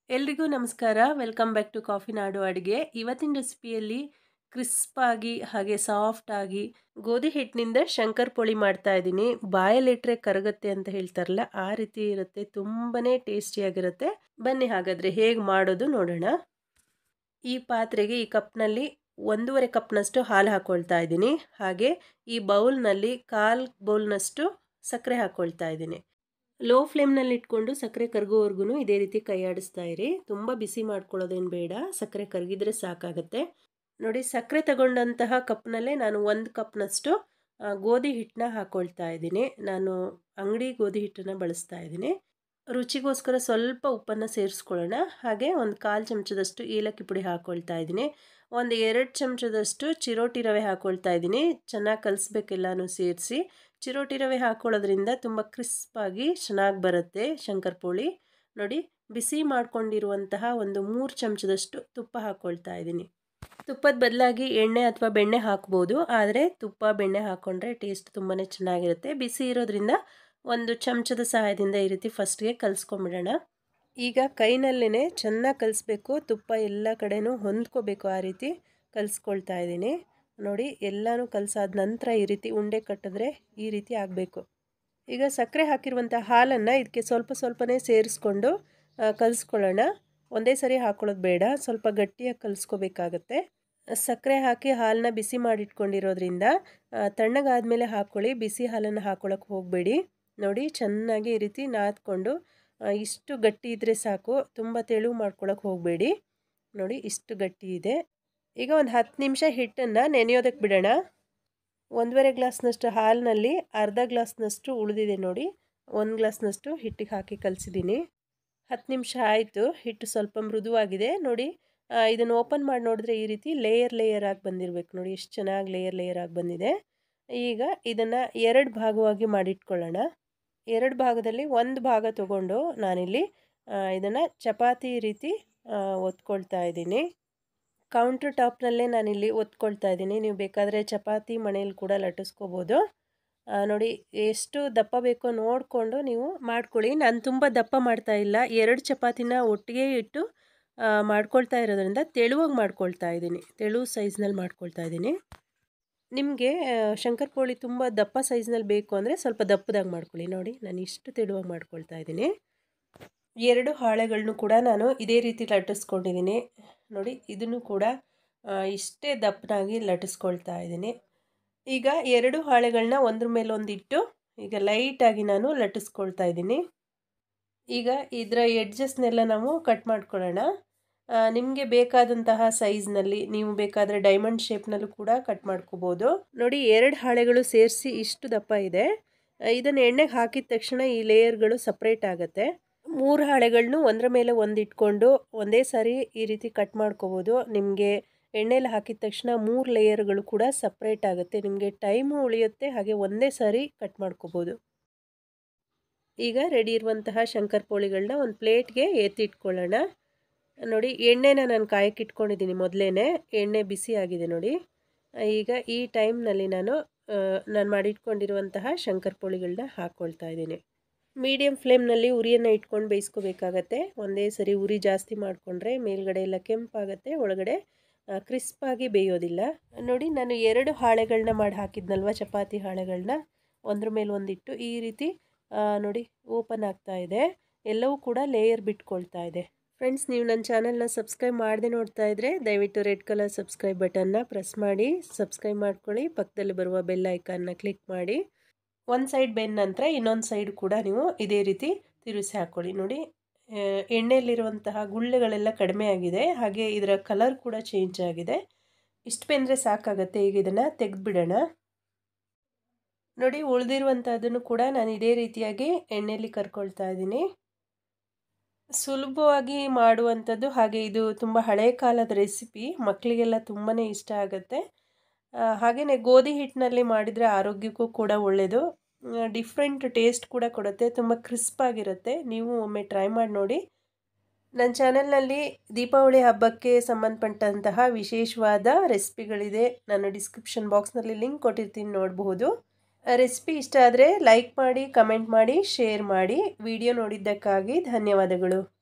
ಎಲ್ರಿಗೂ ನಮಸ್ಕಾರ welcome back to coffee ನಾಡು ಅಡುಗೆ ಇವತ್ತಿನ ರೆಸಿಪಿಯಲ್ಲಿ ಕ್ರಿಸ್ಪಾಗಿ ಹಾಗೆ ಸಾಫ್ಟಾಗಿ ಗೋಧಿ ಹಿಟ್ಟಿನಿಂದ ಶಂಕರ್ ಪೋಳಿ ಮಾಡ್ತಾ ಇದ್ದೀನಿ ಬಾಯಲ್ಲಿಟ್ಟರೆ ಕರಗತ್ತೆ ಅಂತ ಹೇಳ್ತಾರಲ್ಲ ಆ ರೀತಿ ಇರುತ್ತೆ ತುಂಬಾ ಟೇಸ್ಟಿಯಾಗಿರುತ್ತೆ ಬನ್ನಿ ಹಾಗಾದರೆ ಹೇಗೆ ಮಾಡೋದು ನೋಡೋಣ ಈ ಪಾತ್ರೆಗೆ ಈ ಕಪ್ನಲ್ಲಿ ಒಂದೂವರೆ ಕಪ್ನಷ್ಟು ಹಾಲು ಹಾಕ್ಕೊಳ್ತಾ ಇದ್ದೀನಿ ಹಾಗೆ ಈ ಬೌಲ್ನಲ್ಲಿ ಕಾಲು ಬೌಲ್ನಷ್ಟು ಸಕ್ಕರೆ ಹಾಕ್ಕೊಳ್ತಾ ಇದ್ದೀನಿ ಲೋ ಫ್ಲೇಮ್ನಲ್ಲಿ ಇಟ್ಕೊಂಡು ಸಕ್ಕರೆ ಕರಗೋವರೆಗೂ ಇದೇ ರೀತಿ ಕೈ ಆಡಿಸ್ತಾ ಇರಿ ತುಂಬ ಬಿಸಿ ಮಾಡ್ಕೊಳ್ಳೋದೇನು ಬೇಡ ಸಕ್ಕರೆ ಕರಗಿದ್ರೆ ಸಾಕಾಗುತ್ತೆ ನೋಡಿ ಸಕ್ಕರೆ ತಗೊಂಡಂತಹ ಕಪ್ನಲ್ಲೇ ನಾನು ಒಂದು ಕಪ್ನಷ್ಟು ಗೋಧಿ ಹಿಟ್ಟನ್ನ ಹಾಕ್ಕೊಳ್ತಾ ಇದ್ದೀನಿ ನಾನು ಅಂಗಡಿ ಗೋಧಿ ಹಿಟ್ಟನ್ನು ಬಳಸ್ತಾ ಇದ್ದೀನಿ ರುಚಿಗೋಸ್ಕರ ಸ್ವಲ್ಪ ಉಪ್ಪನ್ನು ಸೇರಿಸ್ಕೊಳ್ಳೋಣ ಹಾಗೆ ಒಂದು ಕಾಲು ಚಮಚದಷ್ಟು ಏಲಕ್ಕಿ ಪುಡಿ ಹಾಕ್ಕೊಳ್ತಾ ಇದ್ದೀನಿ ಒಂದು ಎರಡು ಚಮಚದಷ್ಟು ಚಿರೋಟಿ ರವೆ ಹಾಕ್ಕೊಳ್ತಾ ಇದ್ದೀನಿ ಚೆನ್ನಾಗಿ ಕಲಿಸ್ಬೇಕೆಲ್ಲನೂ ಸೇರಿಸಿ ಚಿರೋಟಿ ರವೆ ಹಾಕ್ಕೊಳ್ಳೋದ್ರಿಂದ ತುಂಬ ಕ್ರಿಸ್ಪಾಗಿ ಚೆನ್ನಾಗಿ ಬರುತ್ತೆ ಶಂಕರ್ಪೋಳಿ ನೋಡಿ ಬಿಸಿ ಮಾಡ್ಕೊಂಡಿರುವಂತಹ ಒಂದು ಮೂರು ಚಮಚದಷ್ಟು ತುಪ್ಪ ಹಾಕ್ಕೊಳ್ತಾ ಇದ್ದೀನಿ ತುಪ್ಪದ ಬದಲಾಗಿ ಎಣ್ಣೆ ಅಥವಾ ಬೆಣ್ಣೆ ಹಾಕ್ಬೋದು ಆದರೆ ತುಪ್ಪ ಬೆಣ್ಣೆ ಹಾಕ್ಕೊಂಡ್ರೆ ಟೇಸ್ಟ್ ತುಂಬಾ ಚೆನ್ನಾಗಿರುತ್ತೆ ಬಿಸಿ ಇರೋದ್ರಿಂದ ಒಂದು ಚಮಚದ ಸಹಾಯದಿಂದ ಈ ರೀತಿ ಫಸ್ಟ್ಗೆ ಕಲಿಸ್ಕೊಂಬಿಡೋಣ ಈಗ ಕೈನಲ್ಲೇ ಚೆನ್ನಾಗಿ ಕಲಿಸ್ಬೇಕು ತುಪ್ಪ ಎಲ್ಲ ಕಡೆನೂ ಹೊಂದ್ಕೋಬೇಕು ಆ ರೀತಿ ಕಲಿಸ್ಕೊಳ್ತಾ ಇದ್ದೀನಿ ನೋಡಿ ಎಲ್ಲನೂ ಕಲಸಾದ ನಂತರ ಈ ರೀತಿ ಉಂಡೆ ಕಟ್ಟಿದ್ರೆ ಈ ರೀತಿ ಆಗಬೇಕು ಈಗ ಸಕ್ಕರೆ ಹಾಕಿರುವಂಥ ಹಾಲನ್ನು ಇದಕ್ಕೆ ಸ್ವಲ್ಪ ಸ್ವಲ್ಪನೇ ಸೇರಿಸ್ಕೊಂಡು ಕಲಿಸ್ಕೊಳ್ಳೋಣ ಒಂದೇ ಸರಿ ಹಾಕ್ಕೊಳ್ಳೋದು ಬೇಡ ಸ್ವಲ್ಪ ಗಟ್ಟಿಯಾಗಿ ಕಲಿಸ್ಕೋಬೇಕಾಗತ್ತೆ ಸಕ್ಕರೆ ಹಾಕಿ ಹಾಲನ್ನ ಬಿಸಿ ಮಾಡಿಟ್ಕೊಂಡಿರೋದ್ರಿಂದ ತಣ್ಣಗಾದ್ಮೇಲೆ ಹಾಕ್ಕೊಳ್ಳಿ ಬಿಸಿ ಹಾಲನ್ನು ಹಾಕ್ಕೊಳ್ಳೋಕೆ ಹೋಗಬೇಡಿ ನೋಡಿ ಚೆನ್ನಾಗಿ ಈ ರೀತಿ ನಾದ್ಕೊಂಡು ಇಷ್ಟು ಗಟ್ಟಿ ಇದ್ದರೆ ಸಾಕು ತುಂಬ ತೆಳು ಮಾಡ್ಕೊಳ್ಳೋಕೆ ಹೋಗಬೇಡಿ ನೋಡಿ ಇಷ್ಟು ಗಟ್ಟಿ ಇದೆ ಈಗ ಒಂದು ಹತ್ತು ನಿಮಿಷ ಹಿಟ್ಟನ್ನು ನೆನೆಯೋದಕ್ಕೆ ಬಿಡೋಣ ಒಂದೂವರೆ ಗ್ಲಾಸ್ನಷ್ಟು ಹಾಲಿನಲ್ಲಿ ಅರ್ಧ ಗ್ಲಾಸ್ನಷ್ಟು ಉಳಿದಿದೆ ನೋಡಿ ಒಂದು ಗ್ಲಾಸ್ನಷ್ಟು ಹಿಟ್ಟಿಗೆ ಹಾಕಿ ಕಲಿಸಿದ್ದೀನಿ ಹತ್ತು ನಿಮಿಷ ಆಯಿತು ಹಿಟ್ಟು ಸ್ವಲ್ಪ ಮೃದುವಾಗಿದೆ ನೋಡಿ ಇದನ್ನು ಓಪನ್ ಮಾಡಿ ನೋಡಿದ್ರೆ ಈ ರೀತಿ ಲೇಯರ್ ಲೇಯರ್ ಆಗಿ ಬಂದಿರಬೇಕು ನೋಡಿ ಎಷ್ಟು ಚೆನ್ನಾಗಿ ಲೇಯರ್ ಲೇಯರ್ ಆಗಿ ಬಂದಿದೆ ಈಗ ಇದನ್ನು ಎರಡು ಭಾಗವಾಗಿ ಮಾಡಿಟ್ಕೊಳ್ಳೋಣ ಎರಡು ಭಾಗದಲ್ಲಿ ಒಂದು ಭಾಗ ತಗೊಂಡು ನಾನಿಲ್ಲಿ ಇದನ್ನು ಚಪಾತಿ ರೀತಿ ಒತ್ಕೊಳ್ತಾ ಇದ್ದೀನಿ ಕೌಂಟ್ರ್ ಟಾಪ್ನಲ್ಲೇ ನಾನಿಲ್ಲಿ ಒತ್ಕೊಳ್ತಾ ಇದ್ದೀನಿ ನೀವು ಬೇಕಾದರೆ ಚಪಾತಿ ಮಣೇಲಿ ಕೂಡ ಲಟ್ಟಿಸ್ಕೋಬೋದು ನೋಡಿ ಎಷ್ಟು ದಪ್ಪ ಬೇಕೋ ನೋಡಿಕೊಂಡು ನೀವು ಮಾಡ್ಕೊಳ್ಳಿ ನಾನು ತುಂಬ ದಪ್ಪ ಮಾಡ್ತಾ ಇಲ್ಲ ಎರಡು ಚಪಾತಿನ ಒಟ್ಟಿಗೆ ಇಟ್ಟು ಮಾಡ್ಕೊಳ್ತಾ ಇರೋದ್ರಿಂದ ತೆಳುವಾಗಿ ಮಾಡ್ಕೊಳ್ತಾ ಇದ್ದೀನಿ ತೆಳು ಸೈಜ್ನಲ್ಲಿ ಮಾಡ್ಕೊಳ್ತಾ ಇದ್ದೀನಿ ನಿಮಗೆ ಶಂಕರ್ಪೋಳಿ ತುಂಬ ದಪ್ಪ ಸೈಜ್ನಲ್ಲಿ ಬೇಕು ಅಂದರೆ ಸ್ವಲ್ಪ ದಪ್ಪದಾಗಿ ಮಾಡ್ಕೊಳ್ಳಿ ನೋಡಿ ನಾನು ಇಷ್ಟು ತೆಳುವಾಗಿ ಮಾಡ್ಕೊಳ್ತಾ ಇದ್ದೀನಿ ಎರಡು ಹಾಳೆಗಳನ್ನು ಕೂಡ ನಾನು ಇದೇ ರೀತಿ ಲಟ್ಟಿಸ್ಕೊಂಡಿದ್ದೀನಿ ನೋಡಿ ಇದನ್ನು ಕೂಡ ಇಷ್ಟೇ ದಪ್ಪನಾಗಿ ಲಟ್ಟಿಸ್ಕೊಳ್ತಾ ಇದ್ದೀನಿ ಈಗ ಎರಡು ಹಾಳೆಗಳನ್ನ ಒಂದ್ರ ಮೇಲೆ ಒಂದಿಟ್ಟು ಈಗ ಲೈಟಾಗಿ ನಾನು ಲಟ್ಟಿಸ್ಕೊಳ್ತಾ ಇದ್ದೀನಿ ಈಗ ಇದರ ಎಡ್ಜಸ್ನೆಲ್ಲ ನಾವು ಕಟ್ ಮಾಡ್ಕೊಳ್ಳೋಣ ನಿಮಗೆ ಬೇಕಾದಂತಹ ಸೈಜ್ನಲ್ಲಿ ನೀವು ಬೇಕಾದರೆ ಡೈಮಂಡ್ ಶೇಪ್ನಲ್ಲೂ ಕೂಡ ಕಟ್ ಮಾಡ್ಕೋಬೋದು ನೋಡಿ ಎರಡು ಹಾಳೆಗಳು ಸೇರಿಸಿ ಇಷ್ಟು ದಪ್ಪ ಇದೆ ಇದನ್ನು ಎಣ್ಣೆಗೆ ಹಾಕಿದ ತಕ್ಷಣ ಈ ಲೇಯರ್ಗಳು ಸಪ್ರೇಟ್ ಆಗುತ್ತೆ ಮೂರು ಹಾಳೆಗಳನ್ನು ಒಂದರ ಮೇಲೆ ಒಂದು ಇಟ್ಕೊಂಡು ಒಂದೇ ಸಾರಿ ಈ ರೀತಿ ಕಟ್ ಮಾಡ್ಕೋಬೋದು ನಿಮಗೆ ಎಣ್ಣೆಲಿ ಹಾಕಿದ ತಕ್ಷಣ ಮೂರು ಲೇಯರ್ಗಳು ಕೂಡ ಸಪ್ರೇಟ್ ಆಗುತ್ತೆ ನಿಮಗೆ ಟೈಮು ಉಳಿಯುತ್ತೆ ಹಾಗೆ ಒಂದೇ ಸಾರಿ ಕಟ್ ಮಾಡ್ಕೋಬೋದು ಈಗ ರೆಡಿ ಇರುವಂತಹ ಶಂಕರ್ಪೋಳಿಗಳನ್ನ ಒಂದು ಪ್ಲೇಟ್ಗೆ ಎತ್ತಿಟ್ಕೊಳ್ಳೋಣ ನೋಡಿ ಎಣ್ಣೆನ ನಾನು ಕಾಯಕ್ಕೆ ಇಟ್ಕೊಂಡಿದ್ದೀನಿ ಮೊದಲೇ ಎಣ್ಣೆ ಬಿಸಿ ಆಗಿದೆ ನೋಡಿ ಈಗ ಈ ಟೈಮ್ನಲ್ಲಿ ನಾನು ನಾನು ಮಾಡಿಟ್ಕೊಂಡಿರುವಂತಹ ಶಂಕರ್ಪೋಳಿಗಳನ್ನ ಹಾಕ್ಕೊಳ್ತಾ ಇದ್ದೀನಿ ಮೀಡಿಯಮ್ ಫ್ಲೇಮ್ನಲ್ಲಿ ಉರಿಯನ್ನು ಇಟ್ಕೊಂಡು ಬೇಯಿಸ್ಕೋಬೇಕಾಗತ್ತೆ ಒಂದೇ ಸರಿ ಉರಿ ಜಾಸ್ತಿ ಮಾಡಿಕೊಂಡ್ರೆ ಮೇಲ್ಗಡೆ ಎಲ್ಲ ಕೆಂಪಾಗತ್ತೆ ಒಳಗಡೆ ಕ್ರಿಸ್ಪಾಗಿ ಬೇಯೋದಿಲ್ಲ ನೋಡಿ ನಾನು ಎರಡು ಹಾಳೆಗಳನ್ನ ಮಾಡಿ ಹಾಕಿದ್ನಲ್ವ ಚಪಾತಿ ಹಾಳೆಗಳನ್ನ ಒಂದ್ರ ಮೇಲೆ ಒಂದಿಟ್ಟು ಈ ರೀತಿ ನೋಡಿ ಓಪನ್ ಆಗ್ತಾ ಇದೆ ಎಲ್ಲವೂ ಕೂಡ ಲೇಯರ್ ಬಿಟ್ಕೊಳ್ತಾ ಇದೆ ಫ್ರೆಂಡ್ಸ್ ನೀವು ನನ್ನ ಚಾನಲ್ನ ಸಬ್ಸ್ಕ್ರೈಬ್ ಮಾಡದೆ ನೋಡ್ತಾ ಇದ್ದರೆ ದಯವಿಟ್ಟು ರೆಡ್ ಕಲರ್ ಸಬ್ಸ್ಕ್ರೈಬ್ ಬಟನ್ನ ಪ್ರೆಸ್ ಮಾಡಿ ಸಬ್ಸ್ಕ್ರೈಬ್ ಮಾಡ್ಕೊಳ್ಳಿ ಪಕ್ಕದಲ್ಲಿ ಬರುವ ಬೆಲ್ ಐಕಾನ್ನ ಕ್ಲಿಕ್ ಮಾಡಿ ಒಂದು ಸೈಡ್ ಬೆಂದ ನಂತರ ಇನ್ನೊಂದು ಸೈಡ್ ಕೂಡ ನೀವು ಇದೇ ರೀತಿ ತಿರುಗಿಸಿ ಹಾಕ್ಕೊಳ್ಳಿ ನೋಡಿ ಎಣ್ಣೆಯಲ್ಲಿರುವಂತಹ ಗುಳ್ಳೆಗಳೆಲ್ಲ ಕಡಿಮೆ ಆಗಿದೆ ಹಾಗೆ ಇದರ ಕಲರ್ ಕೂಡ ಚೇಂಜ್ ಆಗಿದೆ ಇಷ್ಟು ಬೆಂದರೆ ಸಾಕಾಗತ್ತೆ ಈಗ ಇದನ್ನು ತೆಗೆದುಬಿಡೋಣ ನೋಡಿ ಉಳಿದಿರುವಂಥದ್ದನ್ನು ಕೂಡ ನಾನು ಇದೇ ರೀತಿಯಾಗಿ ಎಣ್ಣೆಯಲ್ಲಿ ಕರ್ಕೊಳ್ತಾ ಇದ್ದೀನಿ ಸುಲಭವಾಗಿ ಮಾಡುವಂಥದ್ದು ಹಾಗೆ ಇದು ತುಂಬ ಹಳೆಯ ಕಾಲದ ರೆಸಿಪಿ ಮಕ್ಕಳಿಗೆಲ್ಲ ತುಂಬಾ ಇಷ್ಟ ಆಗುತ್ತೆ ಹಾಗೆಯೇ ಗೋಧಿ ಹಿಟ್ಟಿನಲ್ಲಿ ಮಾಡಿದರೆ ಆರೋಗ್ಯಕ್ಕೂ ಕೂಡ ಒಳ್ಳೆಯದು ಡಿಫ್ರೆಂಟ್ ಟೇಸ್ಟ್ ಕೂಡ ಕೊಡುತ್ತೆ ತುಂಬ ಕ್ರಿಸ್ಪಾಗಿರುತ್ತೆ ನೀವು ಒಮ್ಮೆ ಟ್ರೈ ಮಾಡಿ ನೋಡಿ ನನ್ನ ಚಾನಲ್ನಲ್ಲಿ ದೀಪಾವಳಿ ಹಬ್ಬಕ್ಕೆ ಸಂಬಂಧಪಟ್ಟಂತಹ ವಿಶೇಷವಾದ ರೆಸಿಪಿಗಳಿದೆ ನಾನು ಡಿಸ್ಕ್ರಿಪ್ಷನ್ ಬಾಕ್ಸ್ನಲ್ಲಿ ಲಿಂಕ್ ಕೊಟ್ಟಿರ್ತೀನಿ ನೋಡಬಹುದು ರೆಸಿಪಿ ಇಷ್ಟ ಆದರೆ ಲೈಕ್ ಮಾಡಿ ಕಮೆಂಟ್ ಮಾಡಿ ಶೇರ್ ಮಾಡಿ ವಿಡಿಯೋ ನೋಡಿದ್ದಕ್ಕಾಗಿ ಧನ್ಯವಾದಗಳು